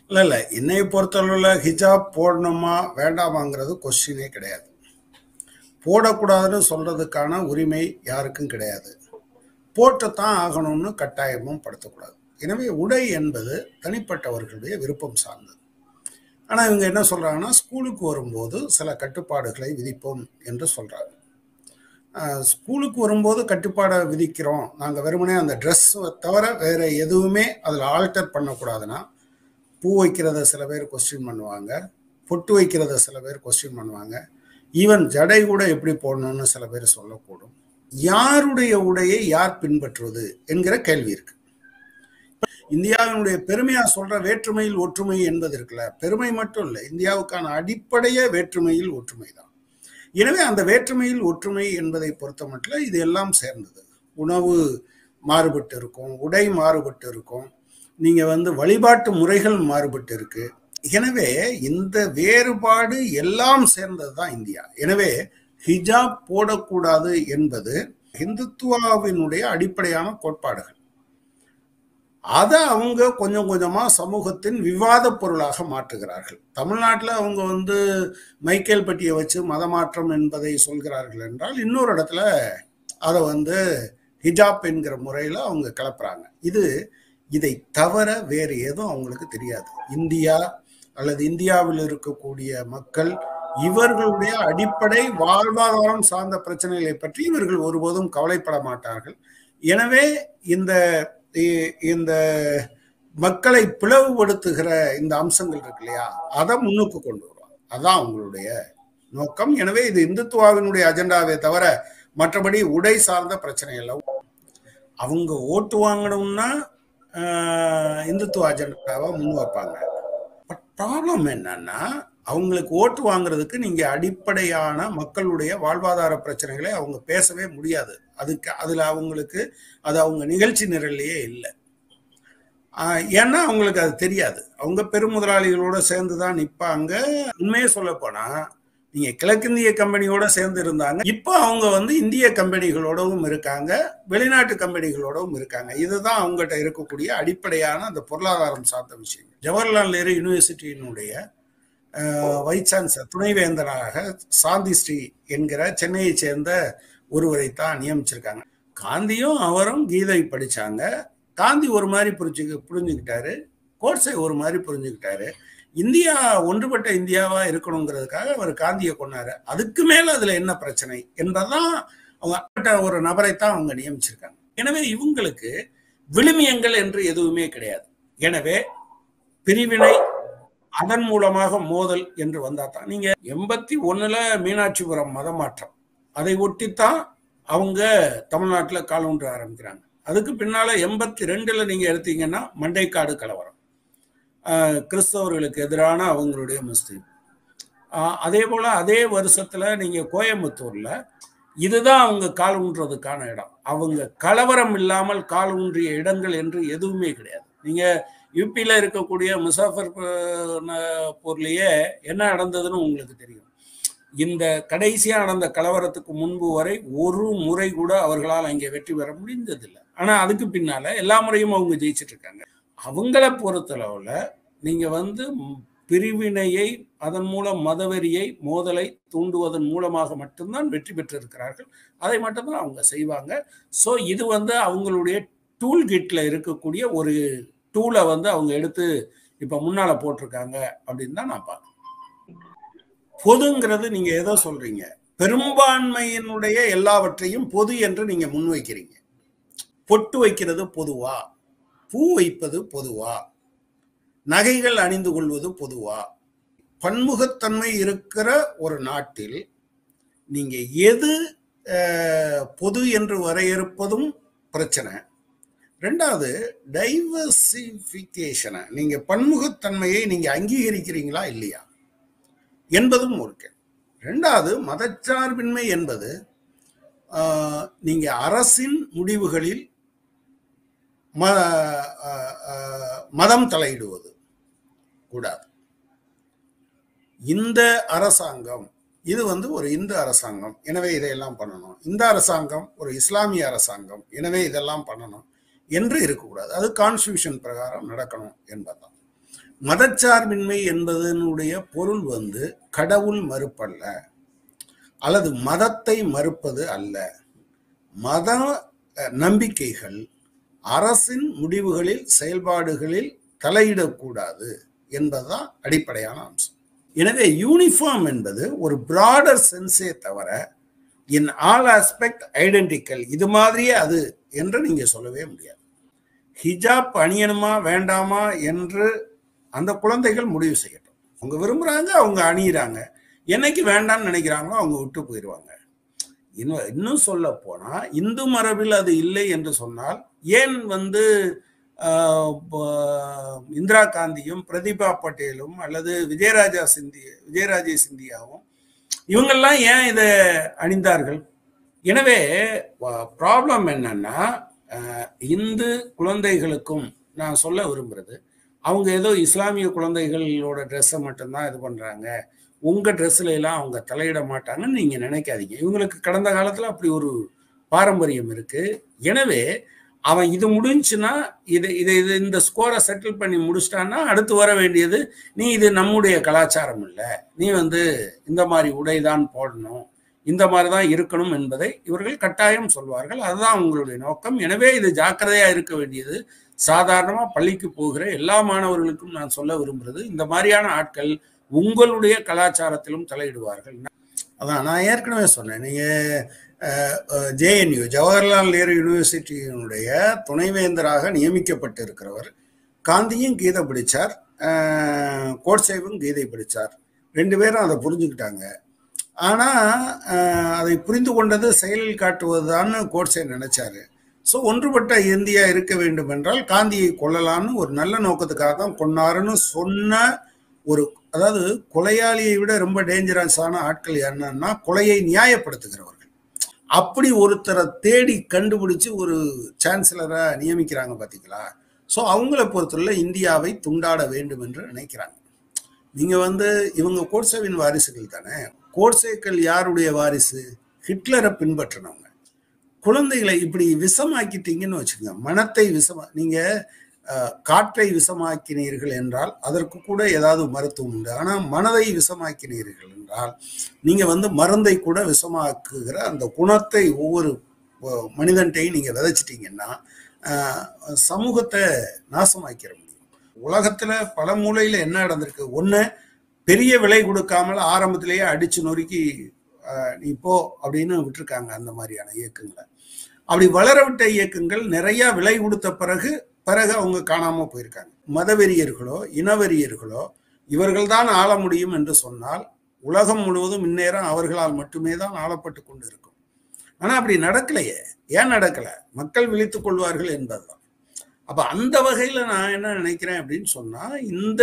இல்லை இல்லை என்னை பொறுத்தளவில் ஹிஜாப் போடணுமா வேண்டாமாங்கிறது கொஸ்டினே கிடையாது போடக்கூடாதுன்னு சொல்றதுக்கான உரிமை யாருக்கும் கிடையாது போட்டுத்தான் ஆகணும்னு கட்டாயமும் படுத்தக்கூடாது எனவே உடை என்பது தனிப்பட்டவர்களுடைய விருப்பம் சார்ந்தது ஆனால் இவங்க என்ன சொல்றாங்கன்னா ஸ்கூலுக்கு வரும்போது சில கட்டுப்பாடுகளை விதிப்போம் என்று சொல்றாங்க ஆஹ் ஸ்கூலுக்கு வரும்போது கட்டுப்பாடை விதிக்கிறோம் நாங்கள் வெறுமனே அந்த ட்ரெஸ் தவிர வேற எதுவுமே அதில் ஆல்டர் பண்ணக்கூடாதுன்னா பூ வைக்கிறத சில பேர் கொஸ்டின் பண்ணுவாங்க பொட்டு வைக்கிறத சில பேர் கொஸ்டின் பண்ணுவாங்க ஈவன் ஜடை கூட எப்படி போடணும்னு சில பேர் சொல்லக்கூடும் யாருடைய உடையை யார் பின்பற்றுவது என்கிற கேள்வி இருக்கு இந்தியாவினுடைய பெருமையா சொல்ற வேற்றுமையில் ஒற்றுமை என்பது இருக்குல்ல பெருமை மட்டும் இல்லை இந்தியாவுக்கான அடிப்படையே வேற்றுமையில் ஒற்றுமை தான் எனவே அந்த வேற்றுமையில் ஒற்றுமை என்பதை பொறுத்த மட்டும் இது எல்லாம் சேர்ந்தது உணவு மாறுபட்டு இருக்கும் உடை மாறுபட்டு இருக்கும் நீங்க வந்து வழிபாட்டு முறைகள் மாறுபட்டு இருக்கு எனவே இந்த வேறுபாடு எல்லாம் சேர்ந்தது தான் இந்தியா எனவே ஹிஜாப் போடக்கூடாது என்பது இந்துத்துவாவினுடைய அடிப்படையான கோட்பாடுகள் அதை அவங்க கொஞ்சம் கொஞ்சமா சமூகத்தின் விவாத பொருளாக மாற்றுகிறார்கள் தமிழ்நாட்டில் அவங்க வந்து மைக்கேல் பட்டியை வச்சு மதமாற்றம் என்பதை சொல்கிறார்கள் என்றால் இன்னொரு இடத்துல அதை வந்து ஹிஜாப் என்கிற முறையில் அவங்க கிளப்புறாங்க இது இதை தவிர வேறு எதுவும் அவங்களுக்கு தெரியாது இந்தியா அல்லது இந்தியாவில் இருக்கக்கூடிய மக்கள் இவர்களுடைய அடிப்படை வாழ்வாதாரம் சார்ந்த பிரச்சனைகளை பற்றி இவர்கள் ஒருபோதும் கவலைப்பட மாட்டார்கள் எனவே இந்த இந்த மக்களை பிளவுபடுத்துகிற இந்த அம்சங்கள் இருக்கு இல்லையா அதை முன்னுக்கு கொண்டு வருவாங்க அதான் அவங்களுடைய நோக்கம் எனவே இது இந்துத்துவாவினுடைய அஜெண்டாவே தவிர மற்றபடி உடை சார்ந்த பிரச்சனை இல்லை அவங்க ஓட்டு வாங்கணும்னா இந்துத்துவ அஜெண்டாவை முன் வைப்பாங்க பட் ப்ராப்ளம் என்னன்னா அவங்களுக்கு ஓட்டு வாங்குறதுக்கு நீங்க அடிப்படையான மக்களுடைய வாழ்வாதார பிரச்சனைகளை அவங்க பேசவே முடியாது அதுக்கு அதுல அவங்களுக்கு அது அவங்க நிகழ்ச்சி நிரல்லையே இல்லை ஏன்னா அவங்களுக்கு அது தெரியாது அவங்க பெருமுதலாளிகளோட சேர்ந்து தான் நிற்பாங்க உண்மையே சொல்ல போனா நீங்க கிழக்கிந்திய கம்பெனியோட சேர்ந்து இருந்தாங்க இப்போ அவங்க வந்து இந்திய கம்பெனிகளோடவும் இருக்காங்க வெளிநாட்டு கம்பெனிகளோடவும் இருக்காங்க இதுதான் அவங்ககிட்ட இருக்கக்கூடிய அடிப்படையான அந்த பொருளாதாரம் சார்ந்த விஷயம் ஜவஹர்லால் நேரு யூனிவர்சிட்டியினுடைய வைஸ் சான்சலர் துணைவேந்தராக சாந்தி ஸ்ரீ என்கிற சென்னையை சேர்ந்த ஒருவரை தான் நியமிச்சிருக்காங்க காந்தியும் அவரும் கீதை படிச்சாங்க காந்தி ஒரு மாதிரி புரிஞ்சு புரிஞ்சுக்கிட்டாரு கோட்ஸை ஒரு மாதிரி புரிஞ்சுக்கிட்டாரு இந்தியா ஒன்றுபட்ட இந்தியாவா இருக்கணுங்கிறதுக்காக அவர் காந்தியை கொண்டாரு அதுக்கு மேல அதுல என்ன பிரச்சனை என்பதான் அவங்க ஒரு நபரைத்தான் அவங்க நியமிச்சிருக்காங்க எனவே இவங்களுக்கு விழுமியங்கள் என்று எதுவுமே கிடையாது எனவே பிரிவினை அதன் மூலமாக மோதல் என்று வந்தா தான் நீங்க எண்பத்தி ஒண்ணுல மீனாட்சிபுரம் மதமாற்றம் அதை ஒட்டித்தான் அவங்க தமிழ்நாட்டில் காலூன்ற ஆரம்பிக்கிறாங்க அதுக்கு பின்னால எண்பத்தி ரெண்டுல நீங்க எடுத்தீங்கன்னா மண்டைக்காடு கலவரம் கிறிஸ்தவர்களுக்கு எதிரான அவங்களுடைய முஸ்லீம் அதே போல அதே வருஷத்துல நீங்க கோயம்புத்தூர்ல இதுதான் அவங்க கால் ஊன்றதுக்கான இடம் அவங்க கலவரம் இல்லாமல் கால் ஊன்றிய இடங்கள் என்று எதுவுமே கிடையாது நீங்க யூபியில இருக்கக்கூடிய முசாஃபர் போர்லயே என்ன நடந்ததுன்னு உங்களுக்கு தெரியும் இந்த கடைசியா நடந்த கலவரத்துக்கு முன்பு வரை ஒரு முறை கூட அவர்களால் அங்கே வெற்றி பெற முடிந்ததில்லை ஆனா அதுக்கு பின்னால எல்லா முறையும் அவங்க ஜெயிச்சிட்டு இருக்காங்க அவங்கள பொறுத்தளவுல நீங்க வந்து பிரிவினையை அதன் மூலம் மதவெறியை மோதலை தூண்டுவதன் மூலமாக மட்டும்தான் வெற்றி பெற்றிருக்கிறார்கள் அதை மட்டும்தான் அவங்க செய்வாங்க ஸோ இது வந்து அவங்களுடைய டூல் கிட்ல இருக்கக்கூடிய ஒரு டூலை வந்து அவங்க எடுத்து இப்ப முன்னால போட்டிருக்காங்க அப்படின்னு தான் நான் பார்க்கறேன் பொதுங்கிறது நீங்க ஏதோ சொல்றீங்க பெரும்பான்மையினுடைய எல்லாவற்றையும் பொது என்று நீங்க முன்வைக்கிறீங்க பொட்டு வைக்கிறது பொதுவா பூ வைப்பது பொதுவா நகைகள் அணிந்து கொள்வது பொதுவா பன்முகத்தன்மை இருக்கிற ஒரு நாட்டில் நீங்க எது பொது என்று வரையறுப்பதும் பிரச்சனை ரெண்டாவது டைவர்சிபிகேஷனை நீங்க பன்முகத்தன்மையை நீங்க அங்கீகரிக்கிறீங்களா இல்லையா என்பதும் ஒரு கேள்வி ரெண்டாவது மதச்சார்பின்மை என்பது நீங்க அரசின் முடிவுகளில் ம மதம் தலையிடுவது கூடாது இந்த அரசாங்கம் இது வந்து ஒரு இந்து அரசாங்கம் எனவே இதையெல்லாம் பண்ணணும் இந்த அரசாங்கம் ஒரு இஸ்லாமிய அரசாங்கம் எனவே இதெல்லாம் பண்ணணும் என்று இருக்கக்கூடாது அது கான்ஸ்டியூஷன் பிரகாரம் நடக்கணும் என்பதுதான் மதச்சார்பின்மை என்பதனுடைய பொருள் வந்து கடவுள் மறுப்பல்ல அல்லது மதத்தை மறுப்பது அல்ல மத அஹ், நம்பிக்கைகள் அரசின் முடிவுகளில் செயல்பாடுகளில் தலையிடக்கூடாது என்பதுதான் அடிப்படையான அம்சம் எனவே யூனிஃபார்ம் என்பது ஒரு பிராடர் சென்ஸே தவிர இன் ஆல் ஆஸ்பெக்ட் ஐடென்டிக்கல் இது மாதிரியே அது என்று நீங்க சொல்லவே முடியாது ஹிஜாப் அணியணுமா வேண்டாமா என்று அந்த குழந்தைகள் முடிவு செய்யட்டும் அவங்க விரும்புறாங்க அவங்க அணியிறாங்க என்னைக்கு வேண்டாம்னு நினைக்கிறாங்களோ அவங்க விட்டு போயிடுவாங்க இன்னும் இன்னும் சொல்ல போனா இந்து மரபில் அது இல்லை என்று சொன்னால் ஏன் வந்து ஆஹ், ப- இந்திரா காந்தியும் பிரதிபா பட்டேலும் அல்லது விஜயராஜா சிந்தியா விஜயராஜே சிந்தியாவும் இவங்கெல்லாம் ஏன் இதை அணிந்தார்கள் எனவே ப்ராப்ளம் என்னன்னா அஹ், இந்து குழந்தைகளுக்கும் நான் சொல்ல விரும்புறது அவங்க ஏதோ இஸ்லாமிய குழந்தைகளோட ட்ரெஸ்ஸை மட்டும்தான் இது பண்றாங்க உங்க ட்ரெஸ்ல எல்லாம் அவங்க தலையிட மாட்டாங்கன்னு நீங்க நினைக்காதீங்க இவங்களுக்கு கடந்த காலத்துல அப்படி ஒரு பாரம்பரியம் இருக்கு எனவே அவன் இது முடிஞ்சுன்னா இது இது இது இந்த ஸ்கோரை செட்டில் பண்ணி முடிச்சிட்டான்னா அடுத்து வர வேண்டியது நீ இது நம்முடைய கலாச்சாரம் இல்லை நீ வந்து இந்த மாதிரி உடை தான் போடணும் இந்த மாதிரி தான் இருக்கணும் என்பதை இவர்கள் கட்டாயம் சொல்வார்கள் அதுதான் உங்களுடைய நோக்கம் எனவே இது ஜாக்கிரதையா இருக்க வேண்டியது சாதாரணமா பள்ளிக்கு போகிற எல்லா மாணவர்களுக்கும் நான் சொல்ல விரும்புறது இந்த மாதிரியான ஆட்கள் உங்களுடைய கலாச்சாரத்திலும் தலையிடுவார்கள் அதான் நான் ஏற்கனவே சொன்னேன் நீங்க ஜேஎன்யூ ஜவஹர்லால் நேரு யூனிவர்சிட்டியினுடைய துணைவேந்தராக நியமிக்கப்பட்டு இருக்கிறவர் காந்தியும் கீதை படித்தார் கோட்சேவும் கீதை படித்தார் ரெண்டு பேரும் அதை புரிஞ்சுக்கிட்டாங்க ஆனால் அதை புரிந்து கொண்டது செயலில் காட்டுவதுதான்னு கோட்சே நினைச்சாரு ஸோ ஒன்றுபட்ட இந்தியா இருக்க வேண்டும் என்றால் காந்தியை கொல்லலான்னு ஒரு நல்ல நோக்கத்துக்காக தான் கொன்னாருன்னு சொன்ன ஒரு அதாவது கொலையாளியை விட ரொம்ப டேஞ்சரஸான ஆட்கள் என்னன்னா கொலையை நியாயப்படுத்துகிறவர்கள் அப்படி ஒருத்தரை தேடி கண்டுபிடிச்சு ஒரு சான்சலரை நியமிக்கிறாங்க பார்த்தீங்களா ஸோ அவங்கள பொறுத்தவரை இந்தியாவை துண்டாட வேண்டும் என்று நினைக்கிறாங்க நீங்க வந்து இவங்க கோட்சேவின் வாரிசுகள் தானே கோட்சேக்கள் யாருடைய வாரிசு ஹிட்லரை பின்பற்றினவங்க குழந்தைகளை இப்படி விஷமாக்கிட்டீங்கன்னு வச்சுக்கோங்க மனத்தை விஷமா நீங்க அஹ், காற்றை விஷமாக்கினீர்கள் என்றால் அதற்கு கூட ஏதாவது மருத்துவம் உண்டு ஆனால் மனதை விஷமாக்கினீர்கள் என்றால் நீங்க வந்து மருந்தை கூட விஷமாக்குகிற அந்த குணத்தை ஒவ்வொரு அஹ், மனிதன்ட்டையும் நீங்க விதைச்சிட்டீங்கன்னா அஹ், சமூகத்தை நாசமாக்கிற முடியும் உலகத்துல பல மூலையில என்ன நடந்திருக்கு ஒண்ணு பெரிய விலை கொடுக்காமல் ஆரம்பத்திலேயே அடிச்சு நொறுக்கி அஹ், நீ போ அப்படின்னு விட்டுருக்காங்க அந்த மாதிரியான இயக்கங்களை அப்படி வளர விட்ட இயக்கங்கள் நிறைய விலை கொடுத்த பிறகு பிறகு அவங்க காணாம போயிருக்காங்க மதவெறியர்களோ இனவெறியர்களோ இவர்கள் தான் ஆள முடியும் என்று சொன்னால் உலகம் முழுவதும் இந்நேரம் அவர்களால் மட்டுமே தான் ஆளப்பட்டு கொண்டு இருக்கும் ஆனா அப்படி நடக்கலையே ஏன் நடக்கல மக்கள் விழித்துக் கொள்வார்கள் என்பதுதான் அப்ப அந்த வகையில நான் என்ன நினைக்கிறேன் அப்படின்னு சொன்னா இந்த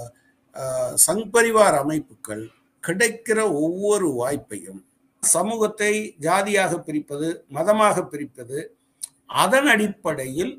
அஹ், சங் பரிவார் அமைப்புகள் கிடைக்கிற ஒவ்வொரு வாய்ப்பையும் சமூகத்தை ஜாதியாக பிரிப்பது மதமாக பிரிப்பது அதன் அடிப்படையில்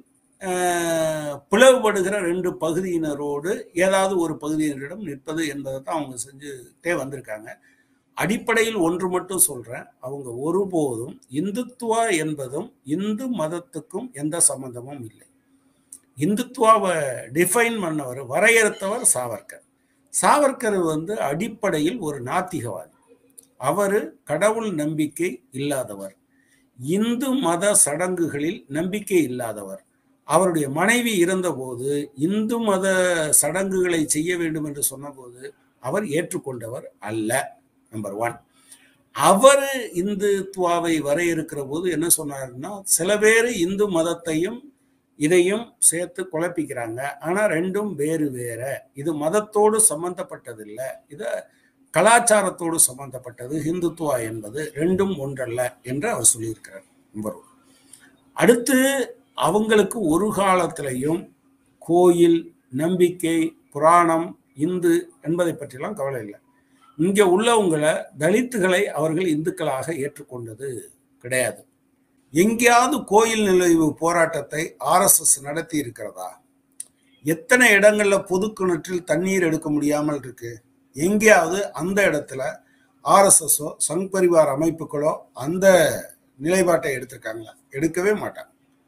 அஹ், பிளவுபடுகிற ரெண்டு பகுதியினரோடு ஏதாவது ஒரு பகுதியினரிடம் நிற்பது என்பதை தான் அவங்க செஞ்சுட்டே வந்திருக்காங்க அடிப்படையில் ஒன்று மட்டும் சொல்றேன் அவங்க ஒருபோதும் இந்துத்துவா என்பதும் இந்து மதத்துக்கும் எந்த சம்பந்தமும் இல்லை இந்துத்துவாவை டிஃபைன் பண்ணவர் வரையறுத்தவர் சாவர்கர் சாவர்கர் வந்து அடிப்படையில் ஒரு நாத்திகவாதி அவர் கடவுள் நம்பிக்கை இல்லாதவர் இந்து மத சடங்குகளில் நம்பிக்கை இல்லாதவர் அவருடைய மனைவி இருந்தபோது இந்து மத சடங்குகளை செய்ய வேண்டும் என்று சொன்னபோது அவர் ஏற்றுக்கொண்டவர் அல்ல நம்பர் ஒன் அவர் இந்துத்துவாவை வரையறுக்கிற போது என்ன சொன்னாருன்னா சில பேர் இந்து மதத்தையும் இதையும் சேர்த்து குழப்பிக்கிறாங்க ஆனா ரெண்டும் வேறு வேற இது மதத்தோடு சம்பந்தப்பட்டதில்லை இத கலாச்சாரத்தோடு சம்பந்தப்பட்டது ஹிந்துத்துவா என்பது ரெண்டும் ஒன்றல்ல என்று அவர் சொல்லியிருக்கிறார் நம்பர் ஒன் அடுத்து அவங்களுக்கு ஒரு காலத்திலையும் கோயில் நம்பிக்கை புராணம் இந்து என்பதை பற்றிலாம் கவலை இல்லை இங்க உள்ளவங்களை தலித்துகளை அவர்கள் இந்துக்களாக ஏற்றுக்கொண்டது கிடையாது எங்கேயாவது கோயில் நிலைவு போராட்டத்தை ஆர்எஸ்எஸ் நடத்தி இருக்கிறதா எத்தனை இடங்கள்ல பொது கிணற்றில் தண்ணீர் எடுக்க முடியாமல் இருக்கு எங்கேயாவது அந்த இடத்துல ஆர்எஸ்எஸோ சங் பரிவார் அமைப்புகளோ அந்த நிலைப்பாட்டை எடுத்திருக்காங்களா எடுக்கவே மாட்டாங்க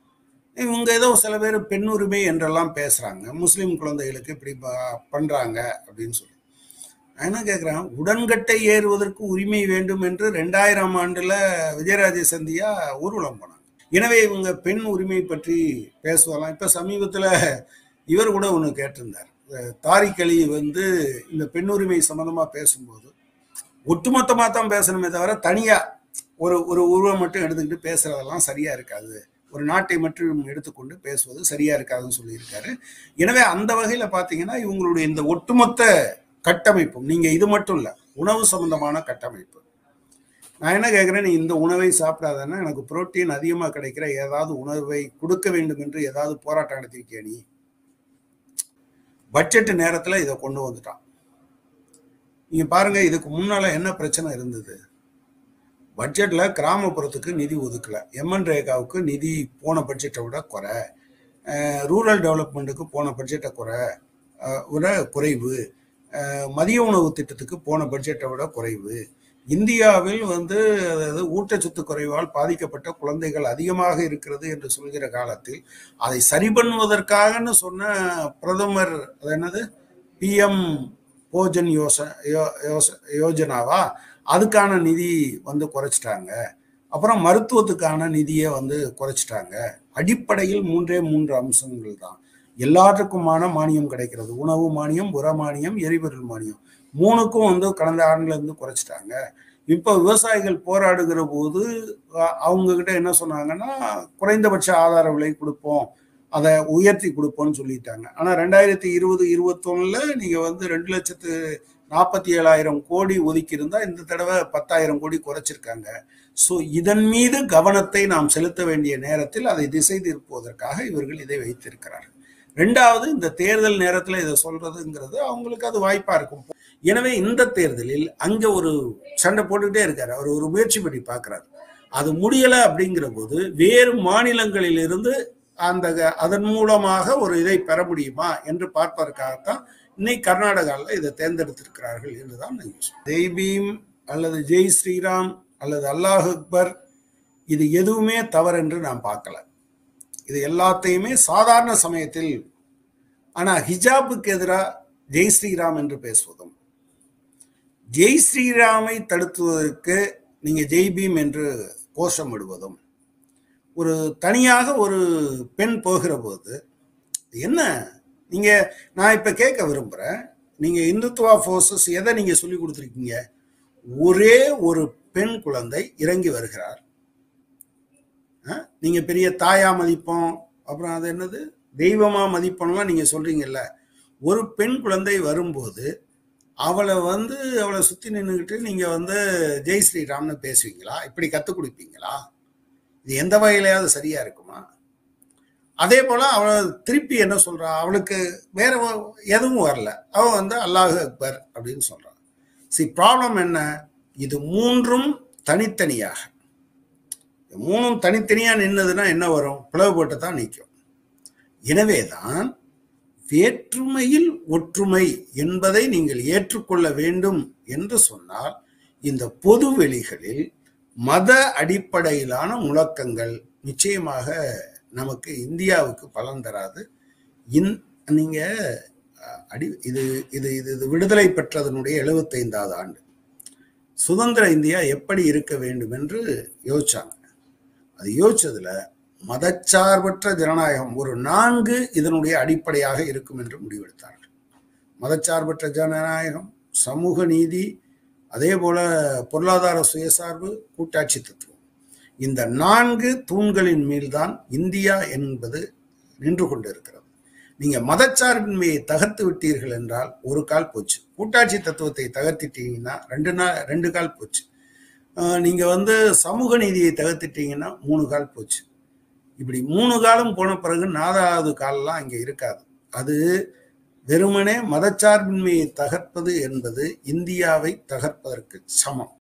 இவங்க ஏதோ சில பேர் பெண் உரிமை என்றெல்லாம் பேசுறாங்க முஸ்லிம் குழந்தைகளுக்கு இப்படி ப- பண்றாங்க அப்படின்னு சொல்லி நான் என்ன கேட்குறேன் உடன்கட்டை ஏறுவதற்கு உரிமை வேண்டும் என்று ரெண்டாயிரம் ஆண்டுல விஜயராஜ சந்தியா ஊர்வலம் போனாங்க எனவே இவங்க பெண் உரிமை பற்றி பேசுவலாம் இப்ப சமீபத்துல இவர் கூட ஒன்று கேட்டிருந்தார் அஹ் தாரிக் அலி வந்து இந்த பெண் உரிமை சம்பந்தமா பேசும்போது ஒட்டுமொத்தமா தான் பேசணுமே தவிர தனியா ஒரு ஒரு உருவம் மட்டும் எடுத்துக்கிட்டு பேசுறதெல்லாம் சரியா இருக்காது ஒரு நாட்டை மட்டும் எடுத்துக்கொண்டு பேசுவது சரியா இருக்காதுன்னு சொல்லியிருக்காரு எனவே அந்த வகையில பாத்தீங்கன்னா இவங்களுடைய இந்த ஒட்டுமொத்த கட்டமைப்பும் நீங்க இது மட்டும் இல்ல உணவு சம்பந்தமான கட்டமைப்பு நான் என்ன கேட்குறேன் நீ இந்த உணவை சாப்பிடாதன்னா எனக்கு புரோட்டீன் அதிகமாக கிடைக்கிற ஏதாவது உணவை கொடுக்க வேண்டும் என்று ஏதாவது போராட்டம் நடத்திருக்கியா நீ பட்ஜெட் நேரத்தில் இதை கொண்டு வந்துட்டான் நீங்க பாருங்க இதுக்கு முன்னால என்ன பிரச்சனை இருந்தது பட்ஜெட்ல கிராமப்புறத்துக்கு நிதி ஒதுக்கல எம்என் ரேகாவுக்கு நிதி போன பட்ஜெட்டை விட குறை ரூரல் டெவலப்மெண்ட்டுக்கு போன பட்ஜெட்டை குறை அஹ், விட குறைவு அஹ், மதிய உணவு திட்டத்துக்கு போன பட்ஜெட்டை விட குறைவு இந்தியாவில் வந்து அதாவது ஊட்டச்சத்து குறைவால் பாதிக்கப்பட்ட குழந்தைகள் அதிகமாக இருக்கிறது என்று சொல்கிற காலத்தில் அதை சரி பண்ணுவதற்காகன்னு சொன்ன பிரதமர் அது என்னது பிஎம் போஜன் யோச யோ- யோச- யோஜனாவா அதுக்கான நிதி வந்து குறைச்சிட்டாங்க அப்புறம் மருத்துவத்துக்கான நிதியை வந்து குறைச்சிட்டாங்க அடிப்படையில் மூன்றே மூன்று அம்சங்கள் தான் எல்லாத்துக்குமான மானியம் கிடைக்கிறது உணவு மானியம் உர மானியம் எரிபொருள் மானியம் மூணுக்கும் வந்து கடந்த ஆண்டுல இருந்து குறைச்சிட்டாங்க இப்போ விவசாயிகள் போராடுகிற போது அ- அவங்க கிட்ட என்ன சொன்னாங்கன்னா குறைந்தபட்ச ஆதார விலை கொடுப்போம் அதை உயர்த்தி கொடுப்போம்னு சொல்லிட்டாங்க ஆனா ரெண்டாயிரத்தி இருபது இருபத்தொன்னுல நீங்க வந்து ரெண்டு லட்சத்து நாற்பத்தி ஏழாயிரம் கோடி ஒதுக்கி இருந்தா இந்த தடவை பத்தாயிரம் கோடி குறைச்சிருக்காங்க ஸோ இதன் மீது கவனத்தை நாம் செலுத்த வேண்டிய நேரத்தில் அதை திசை திருப்புவதற்காக இவர்கள் இதை வைத்திருக்கிறார்கள் ரெண்டாவது இந்த தேர்தல் நேரத்தில் இதை சொல்றதுங்கிறது அவங்களுக்கு அது வாய்ப்பா இருக்கும் எனவே இந்த தேர்தலில் அங்க ஒரு சண்டை போட்டுக்கிட்டே இருக்காரு அவர் ஒரு முயற்சி பண்ணி பார்க்கிறார் அது முடியல அப்படிங்கிற போது வேறு மாநிலங்களில் இருந்து அந்த க- அதன் மூலமாக ஒரு இதை பெற முடியுமா என்று பார்ப்பதற்காகத்தான் இன்னைக்கு கர்நாடகாவில் இதை தேர்ந்தெடுத்திருக்கிறார்கள் என்றுதான் நான் சொல்றேன். ஜெய் பீம் அல்லது ஜெய் ஸ்ரீராம் அல்லது அல்லாஹ் அக்பர் இது எதுவுமே தவறென்று நான் பார்க்கல இது எல்லாத்தையுமே சாதாரண சமயத்தில் ஆனா ஹிஜாபுக்கு எதிராக ஜெய் ஸ்ரீராம் என்று பேசுவதும் ஜெய் ஸ்ரீராமை தடுத்துவதற்கு நீங்க ஜெய் பீம் என்று கோஷமிடுவதும் ஒரு தனியாக ஒரு பெண் போகிற போது என்ன நீங்க நான் இப்ப கேட்க விரும்புறேன் நீங்க இந்துத்துவா ஃபோர்ஸஸ் எதை நீங்க சொல்லி கொடுத்துருக்கீங்க ஒரே ஒரு பெண் குழந்தை இறங்கி வருகிறார் அஹ், நீங்க பெரிய தாயா மதிப்போம் அப்புறம் அது என்னது தெய்வமா மதிப்போம்லாம் நீங்க சொல்றீங்கல்ல ஒரு பெண் குழந்தை வரும்போது அவளை வந்து அவளை சுத்தி நின்றுக்கிட்டு நீங்க வந்து ஜெய் ஸ்ரீராம்னு பேசுவீங்களா இப்படி கத்துக் கொடுப்பீங்களா இது எந்த வகையிலையாவது சரியா இருக்குமா அதே போல அவள் திருப்பி என்ன சொல்றா அவளுக்கு வேற ஒ- எதுவும் வரல அவ வந்து அல்லாஹ் அக்பர் அப்படின்னு சொல்றான் சி ப்ராப்ளம் என்ன இது மூன்றும் தனித்தனியாக இது மூணும் தனித்தனியா நின்னதுன்னா என்ன வரும் பிளவுபட்டு தான் நிற்கும் எனவேதான் வேற்றுமையில் ஒற்றுமை என்பதை நீங்கள் ஏற்றுக்கொள்ள வேண்டும் என்று சொன்னால் இந்த பொது வெளிகளில் மத அடிப்படையிலான முழக்கங்கள் நிச்சயமாக நமக்கு இந்தியாவுக்கு பலன் தராது இன் நீங்க அஹ், அடி இது இது இது இது விடுதலை பெற்றதனுடைய எழுபத்தைந்தாவது ஆண்டு சுதந்திர இந்தியா எப்படி இருக்க வேண்டும் என்று யோசிச்சாங்க அது யோசிச்சதுல மதச்சார்பற்ற ஜனநாயகம் ஒரு நான்கு இதனுடைய அடிப்படையாக இருக்கும் என்று முடிவெடுத்தார்கள் மதச்சார்பற்ற ஜனநாயகம் சமூக நீதி அதே போல பொருளாதார சுயசார்பு கூட்டாட்சி தத்துவம் இந்த நான்கு தூண்களின் மேல்தான் இந்தியா என்பது நின்று கொண்டிருக்கிறது நீங்க மதச்சார்பின்மையை தகர்த்து விட்டீர்கள் என்றால் ஒரு கால் போச்சு கூட்டாட்சி தத்துவத்தை தகர்த்திட்டீங்கன்னா ரெண்டு நாள் ரெண்டு கால் போச்சு ஆஹ் நீங்க வந்து சமூக நீதியை தகர்த்திட்டீங்கன்னா மூணு கால் போச்சு இப்படி மூணு காலம் போன பிறகு நாலாவது காலெல்லாம் அங்கே இருக்காது அது வெறுமனே மதச்சார்பின்மையை தகர்ப்பது என்பது இந்தியாவை தகர்ப்பதற்கு சமம்